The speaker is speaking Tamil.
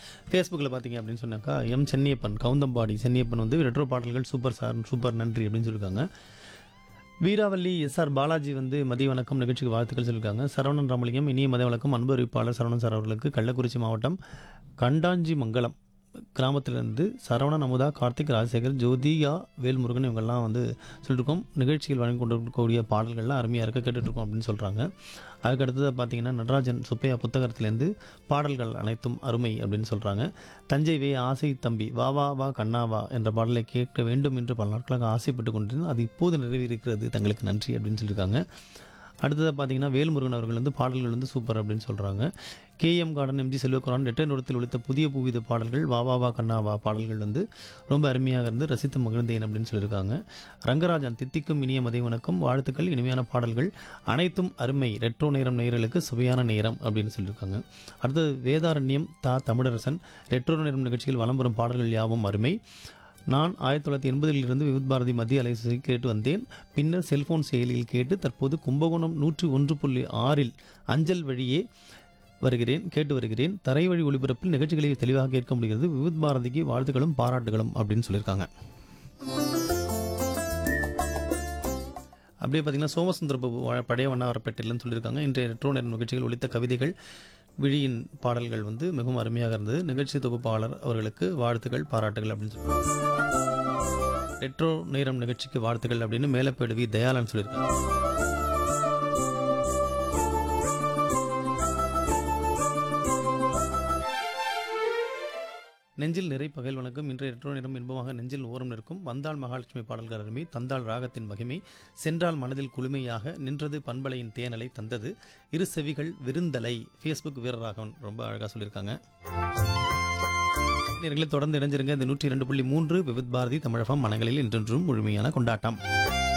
ஃபேஸ்புக்கில் பார்த்தீங்க அப்படின்னு சொன்னாக்கா எம் சென்னியப்பன் கவுந்தம்பாடி சென்னியப்பன் வந்து ரெட்ரோ பாடல்கள் சூப்பர் சார் சூப்பர் நன்றி அப்படின்னு சொல்லியிருக்காங்க வீராவல்லி எஸ்ஆர் பாலாஜி வந்து மதிய வணக்கம் நிகழ்ச்சிக்கு வாழ்த்துக்கள் சொல்லியிருக்காங்க சரவணன் ராமலிங்கம் இனிய மதிய வணக்கம் அன்பு அறிவிப்பாளர் சரவணன் சார் அவர்களுக்கு கள்ளக்குறிச்சி மாவட்டம் கண்டாஞ்சி மங்கலம் கிராமத்திலிருந்து சரவணன் அமுதா கார்த்திக் ராஜசேகர் ஜோதியா வேல்முருகன் இவங்கெல்லாம் வந்து சொல்லியிருக்கோம் நிகழ்ச்சியில் வழங்கி கொண்டிருக்கக்கூடிய பாடல்கள்லாம் அருமையாக இருக்க கேட்டுட்ருக்கோம் அப்படின்னு சொல்கிறாங்க அதுக்கு அடுத்தது பார்த்தீங்கன்னா நடராஜன் சுப்பையா புத்தகத்திலேருந்து பாடல்கள் அனைத்தும் அருமை அப்படின்னு சொல்கிறாங்க தஞ்சை வே ஆசை தம்பி வா வா வா கண்ணா வா என்ற பாடலை கேட்க வேண்டும் என்று பல நாட்களாக ஆசைப்பட்டு கொண்டிருந்தோம் அது இப்போது நிறைவேறிக்கிறது தங்களுக்கு நன்றி அப்படின்னு சொல்லியிருக்காங்க அடுத்ததாக பார்த்தீங்கன்னா வேல்முருகன் அவர்கள் வந்து பாடல்கள் வந்து சூப்பர் அப்படின்னு சொல்கிறாங்க கேஎம் கார்டன் எம்ஜி செல்வகுரான் நெட்ட நூலத்தில் ஒழித்த புதிய பூவித பாடல்கள் வா வா வா கண்ணா வா பாடல்கள் வந்து ரொம்ப அருமையாக இருந்து ரசித்து மகிழ்ந்தேன் அப்படின்னு சொல்லியிருக்காங்க ரங்கராஜன் தித்திக்கும் இனிய மதிய வணக்கம் வாழ்த்துக்கள் இனிமையான பாடல்கள் அனைத்தும் அருமை ரெட்ரோ நேரம் நேயர்களுக்கு சுவையான நேரம் அப்படின்னு சொல்லியிருக்காங்க அடுத்தது வேதாரண்யம் தா தமிழரசன் ரெட்ரோ நேரம் நிகழ்ச்சியில் வலம் வரும் பாடல்கள் யாவும் அருமை நான் ஆயிரத்தி தொள்ளாயிரத்தி எண்பதில் இருந்து விவித் பாரதி மத்திய அலைவரிசை கேட்டு வந்தேன் பின்னர் செல்போன் செயலியில் கேட்டு தற்போது கும்பகோணம் நூற்றி ஒன்று புள்ளி ஆறில் அஞ்சல் வழியே வருகிறேன் கேட்டு வருகிறேன் தரை வழி ஒளிபரப்பில் நிகழ்ச்சிகளை தெளிவாக கேட்க முடிகிறது விவித் பாரதிக்கு வாழ்த்துக்களும் பாராட்டுகளும் அப்படின்னு சொல்லியிருக்காங்க அப்படியே பார்த்தீங்கன்னா சோமசுந்தர பாபு வ- பழைய வண்ணாரப்பேட்டையிலன்னு சொல்லியிருக்காங்க இன்றைய ரெட்ரோ நேரம் நிகழ்ச்சிகள் ஒழித்த கவிதைகள் விழியின் பாடல்கள் வந்து மிகவும் அருமையாக இருந்தது நிகழ்ச்சி தொகுப்பாளர் அவர்களுக்கு வாழ்த்துக்கள் பாராட்டுகள் அப்படின்னு சொல்லியிருக்காங்க ரெட்ரோ நேரம் நிகழ்ச்சிக்கு வாழ்த்துக்கள் அப்படின்னு மேலப்பேடு வி தயாளன் சொல்லியிருக்காங்க நெஞ்சில் நிறை பகல் வணக்கம் இன்றைய ரெட்ரோ நேரம் இன்பமாக நெஞ்சில் ஓரம் நிற்கும் வந்தாள் மகாலட்சுமி பாடல்கள் அருமை தந்தாள் ராகத்தின் மகிமை சென்றால் மனதில் குளுமையாக நின்றது பண்பலையின் தேனலை தந்தது இரு செவிகள் விருந்தலை ஃபேஸ்புக் வீரராகவன் ரொம்ப அழகாக சொல்லியிருக்காங்க நேயர்களே தொடர்ந்து இணைஞ்சிருங்க இந்த நூற்றி இரண்டு புள்ளி மூன்று விவித் பாரதி தமிழகம் மனங்களில் இன்றென்றும் முழுமையான கொண்டாட்டம்